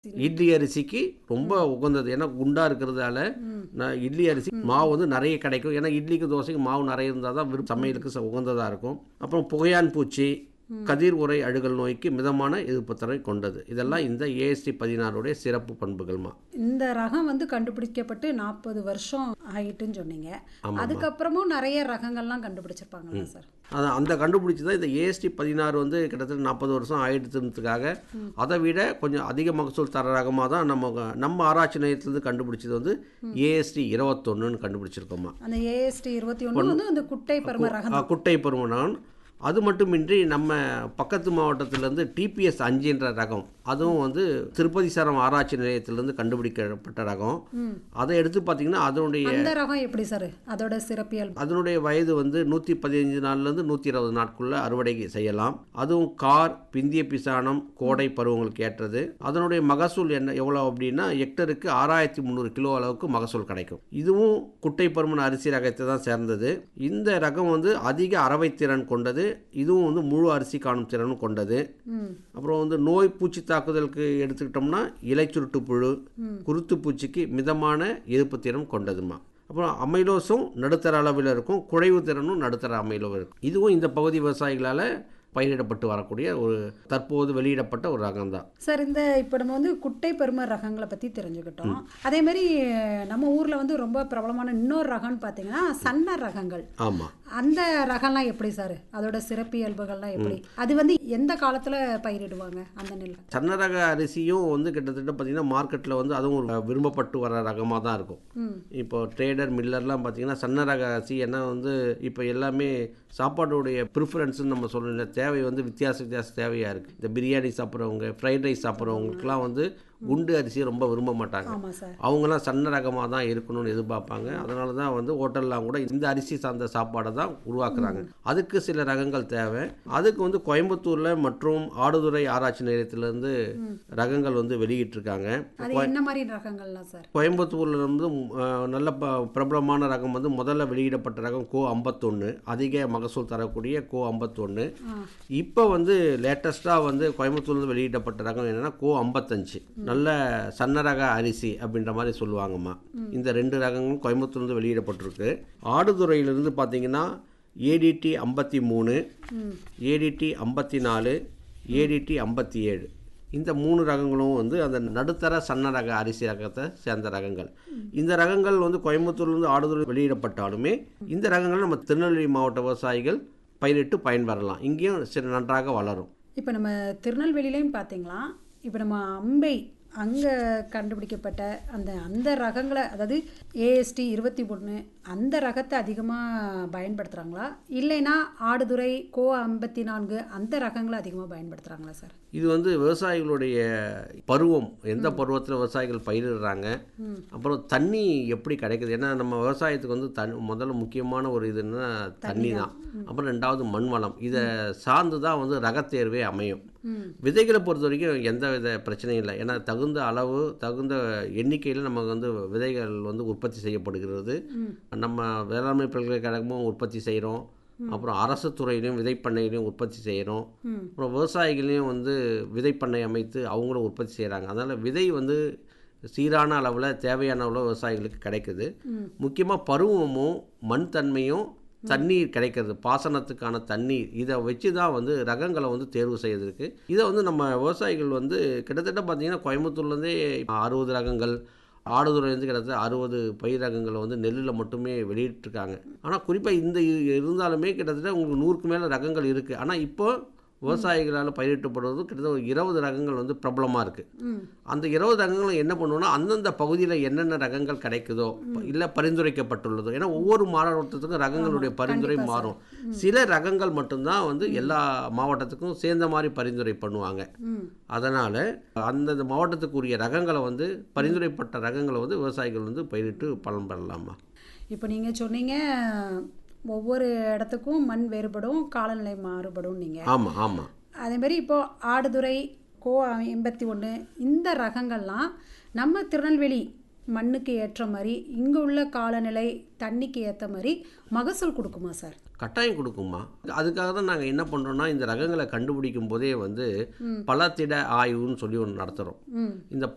இட்லி அரிசிக்கு ரொம்ப உகந்தது ஏன்னா குண்டா இருக்கிறதால நான் இட்லி அரிசி மாவு வந்து நிறைய கிடைக்கும் ஏன்னா இட்லிக்கு தோசைக்கு மாவு நிறைய இருந்தால் தான் விரும்ப சமையலுக்கு ச- உகந்ததா இருக்கும் அப்புறம் புகையான் பூச்சி கதிர் உரை அழுகல் நோய்க்கு மிதமான எதிர்ப்பு திறன் கொண்டது இதெல்லாம் இந்த ஏஎஸ்டி பதினாறுடைய சிறப்பு பண்புகள்மா இந்த ரகம் வந்து கண்டுபிடிக்கப்பட்டு நாற்பது வருஷம் ஆயிட்டுன்னு சொன்னீங்க அதுக்கப்புறமும் நிறைய ரகங்கள்லாம் கண்டுபிடிச்சிருப்பாங்களா சார் அது அந்த கண்டுபிடிச்சி தான் இந்த ஏஎஸ்டி பதினாறு வந்து கிட்டத்தட்ட நாற்பது வருஷம் ஆயிடுத்துன்றதுக்காக அதை விட கொஞ்சம் அதிக மகசூல் தர ரகமாக தான் நம்ம நம்ம ஆராய்ச்சி நிலையத்திலேருந்து கண்டுபிடிச்சது வந்து ஏஎஸ்டி இருபத்தொன்னுன்னு கண்டுபிடிச்சிருக்கோம்மா அந்த ஏஎஸ்டி இருபத்தி ஒன்று வந்து அந்த குட்டை பரும ரகம் ஆ, குட்டை பருமனான் அது மட்டுமின்றி நம்ம பக்கத்து மாவட்டத்திலேருந்து டிபிஎஸ் அஞ்சுன்ற ரகம் அதுவும் வந்து திருப்பதி சாரம் ஆராய்ச்சி நிலையத்திலேருந்து கண்டுபிடிக்கப்பட்ட ரகம் அதை எடுத்து பார்த்தீங்கன்னா அதனுடைய அந்த ரகம் எப்படி சார் அதோட சிறப்பியல் அதனுடைய வயது வந்து நூற்றி பதினஞ்சு நாள்லேருந்து நூற்றி இருபது நாட்குள்ள அறுவடை செய்யலாம் அதுவும் கார் பிந்திய பிசானம் கோடை பருவங்களுக்கு ஏற்றது அதனுடைய மகசூல் என்ன எவ்வளோ அப்படின்னா ஹெக்டருக்கு ஆறாயிரத்தி முந்நூறு கிலோ அளவுக்கு மகசூல் கிடைக்கும் இதுவும் குட்டை பருமன் அரிசி ரகத்தை தான் சேர்ந்தது இந்த ரகம் வந்து அதிக அரவை திறன் கொண்டது இதுவும் வந்து முழு அரிசி காணும் திறனும் கொண்டது ம் அப்புறம் வந்து நோய் பூச்சி தாக்குதலுக்கு எடுத்துக்கிட்டோம்னா இலைச்சுருட்டு புழு குருத்து பூச்சிக்கு மிதமான எதிர்ப்பு திறன் கொண்டதுமா அப்புறம் அமைலோஸும் நடுத்தர அளவில் இருக்கும் குறைவு திறனும் நடுத்தர அமைலோ இருக்கும் இதுவும் இந்த பகுதி விவசாயிகளால் பயிரிடப்பட்டு வரக்கூடிய ஒரு தற்போது வெளியிடப்பட்ட ஒரு ரகம் தான் சார் இந்த இப்போ நம்ம வந்து குட்டை பரும ரகங்களை பற்றி தெரிஞ்சுக்கிட்டோம் அதே மாதிரி நம்ம ஊரில் வந்து ரொம்ப பிரபலமான இன்னொரு ரகம்னு பார்த்தீங்கன்னா சன்ன ரகங்கள் ஆமாம் அந்த ரகம்லாம் எப்படி சார் அதோட சிறப்பியல்புகள்லாம் எப்படி அது வந்து எந்த காலத்தில் பயிரிடுவாங்க அந்த நெல் சன்ன ரக அரிசியும் வந்து கிட்டத்தட்ட பார்த்திங்கன்னா மார்க்கெட்டில் வந்து அதுவும் ஒரு விரும்பப்பட்டு வர ரகமாக தான் இருக்கும் ம் இப்போ ட்ரேடர் மில்லர்லாம் பார்த்தீங்கன்னா சன்ன ரக அரிசி ஏன்னா வந்து இப்போ எல்லாமே சாப்பாடுடைய ப்ரிஃபரன்ஸ்னு நம்ம சொல்ல தேவை வந்து வித்தியாச வித்தியாச தேவையாக இருக்குது இந்த பிரியாணி சாப்பிட்றவங்க ஃப்ரைட் ரைஸ் சாப்பிட்றவங்களுக்குலாம் வந்து குண்டு அரிசியை ரொம்ப விரும்ப மாட்டாங்க ஆமாம் சார் அவங்களாம் சன்ன ரகமாக தான் இருக்கணும்னு எதிர்பார்ப்பாங்க அதனால தான் வந்து ஹோட்டல்லாம் கூட இந்த அரிசி சார்ந்த சாப்பாடை தான் உருவாக்குறாங்க அதுக்கு சில ரகங்கள் தேவை அதுக்கு வந்து கோயம்புத்தூரில் மற்றும் ஆடுதுறை ஆராய்ச்சி நிலையத்திலேருந்து ரகங்கள் வந்து வெளியிட்டிருக்காங்க அது என்ன மாதிரி ரகங்கள்லாம் சார் கோயம்புத்தூர்ல இருந்து அஹ், நல்ல ப பிரபலமான ரகம் வந்து முதல்ல வெளியிடப்பட்ட ரகம் கோ ஐம்பத்தொன்று அதிக மகசூல் தரக்கூடிய கோ ஐம்பத்தொன்று இப்போ வந்து லேட்டஸ்ட்டாக வந்து கோயம்புத்தூர்லேருந்து வெளியிடப்பட்ட ரகம் என்னென்னா கோ ஐம்பத்தஞ்சு நல்ல சன்ன ரக அரிசி அப்படின்ற மாதிரி சொல்லுவாங்கம்மா இந்த ரெண்டு ரகங்களும் கோயம்புத்தூர்லேருந்து வெளியிடப்பட்டிருக்கு ஆடுதுறையிலிருந்து பார்த்தீங்கன்னா ஏடிடி ஐம்பத்தி மூணு ஏடிடி ஐம்பத்தி நாலு ஏடிடி ஐம்பத்தி ஏழு இந்த மூணு ரகங்களும் வந்து அந்த நடுத்தர சன்ன ரக அரிசி ரகத்தை சேர்ந்த ரகங்கள் இந்த ரகங்கள் வந்து கோயம்புத்தூர்லேருந்து ஆடுதுறை வெளியிடப்பட்டாலுமே இந்த ரகங்கள் நம்ம திருநெல்வேலி மாவட்ட விவசாயிகள் பயிரிட்டு பயன்பெறலாம் இங்கேயும் சிறு நன்றாக வளரும் இப்போ நம்ம திருநெல்வேலிலையும் பார்த்தீங்களா இப்போ நம்ம அம்பை அங்கே கண்டுபிடிக்கப்பட்ட அந்த அந்த ரகங்களை அதாவது ஏஎஸ்டி இருபத்தி ஒன்று அந்த ரகத்தை அதிகமாக பயன்படுத்துகிறாங்களா இல்லைன்னா ஆடுதுறை கோ ஐம்பத்தி நான்கு அந்த ரகங்களை அதிகமாக பயன்படுத்துகிறாங்களா சார் இது வந்து விவசாயிகளுடைய பருவம் எந்த பருவத்தில் விவசாயிகள் பயிரிடுறாங்க அப்புறம் தண்ணி எப்படி கிடைக்குது ஏன்னா நம்ம விவசாயத்துக்கு வந்து தன் முதல்ல முக்கியமான ஒரு இதுன்னா தண்ணி தான் அப்புறம் ரெண்டாவது மண் வளம் இதை சார்ந்து தான் வந்து ரகத்தேர்வே அமையும் விதைகளை பொறுத்த வரைக்கும் எந்த வித பிரச்சனையும் இல்லை ஏன்னா தகுந்த அளவு தகுந்த எண்ணிக்கையில் நமக்கு வந்து விதைகள் வந்து உற்பத்தி செய்யப்படுகிறது நம்ம வேளாண்மை பல்கலைக்கழகமும் உற்பத்தி செய்கிறோம் அப்புறம் அரசு துறையிலையும் விதைப்பண்ணையிலையும் உற்பத்தி செய்கிறோம் அப்புறம் விவசாயிகளையும் வந்து விதைப்பண்ணை அமைத்து அவங்களும் உற்பத்தி செய்கிறாங்க அதனால் விதை வந்து சீரான அளவில் தேவையான அளவில் விவசாயிகளுக்கு கிடைக்குது முக்கியமாக பருவமும் மண் தன்மையும் தண்ணீர் கிடைக்கிறது பாசனத்துக்கான தண்ணீர் இதை வச்சு தான் வந்து ரகங்களை வந்து தேர்வு செய்யறதுக்கு இதை வந்து நம்ம விவசாயிகள் வந்து கிட்டத்தட்ட பார்த்தீங்கன்னா கோயம்புத்தூர்லேருந்தே அறுபது ரகங்கள் ஆடுதுறையிலேருந்து கிட்டத்தட்ட அறுபது பயிர் ரகங்களை வந்து நெல்லில் மட்டுமே வெளியிட்டிருக்காங்க ஆனால் குறிப்பாக இந்த இ- இருந்தாலுமே கிட்டத்தட்ட உங்களுக்கு நூறுக்கு மேலே ரகங்கள் இருக்குது ஆனால் இப்போ விவசாயிகளால் பயிரிட்டப்படுவது கிட்டத்தட்ட ஒரு இருபது ரகங்கள் வந்து பிரபலமாக இருக்குது அந்த இருபது ரகங்களும் என்ன பண்ணுவோம்னா அந்தந்த பகுதியில் என்னென்ன ரகங்கள் கிடைக்குதோ இல்லை பரிந்துரைக்கப்பட்டுள்ளதோ ஏன்னா ஒவ்வொரு மாவட்டத்துக்கும் ரகங்களுடைய பரிந்துரை மாறும் சில ரகங்கள் மட்டும்தான் வந்து எல்லா மாவட்டத்துக்கும் சேர்ந்த மாதிரி பரிந்துரை பண்ணுவாங்க ம் அதனால் அந்தந்த மாவட்டத்துக்குரிய ரகங்களை வந்து பரிந்துரைப்பட்ட ரகங்களை வந்து விவசாயிகள் வந்து பயிரிட்டு பலன் பெறலாமா இப்போ நீங்கள் சொன்னீங்க ஒவ்வொரு இடத்துக்கும் மண் வேறுபடும் காலநிலை மாறுபடும் நீங்கள் ஆமாம் ஆமாம் அதே மாதிரி இப்போ ஆடுதுறை கோ எண்பத்தி ஒன்று இந்த ரகங்கள்லாம் நம்ம திருநெல்வேலி மண்ணுக்கு ஏற்ற மாதிரி இங்கே உள்ள காலநிலை தண்ணிக்கு ஏற்ற மாதிரி மகசூல் கொடுக்குமா சார் கட்டாயம் கொடுக்குமா அதுக்காக தான் நாங்கள் என்ன பண்ணுறோம்னா இந்த ரகங்களை கண்டுபிடிக்கும் போதே வந்து பலத்திட ஆய்வுன்னு சொல்லி ஒன்று நடத்துகிறோம் ம் இந்த